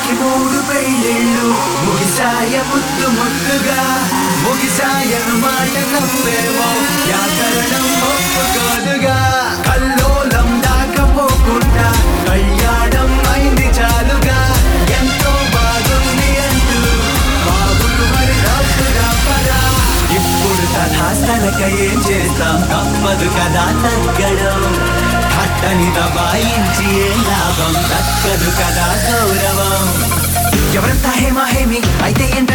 మనకి మూడు పెళ్ళిళ్ళు ముగిసాయ ముద్దు ముద్దుగా ముగిసాయను మాట నమ్మేమో వ్యాకరణం ఒప్పుకోదుగా కల్లోలం దాకపోకుండా కళ్యాణం అయింది చాలుగా ఎంతో బాగుంది అంటూ బాబులు మరి డబ్బుగా పదా ఇప్పుడు తథాస్తనక ఏం చేస్తాం తప్పదు కదా తగ్గడం కట్టని దబాయించి ఏ లాభం దక్కదు కదా గౌరవం ఎవరంతా హేమ హేమి అయితే ఏంట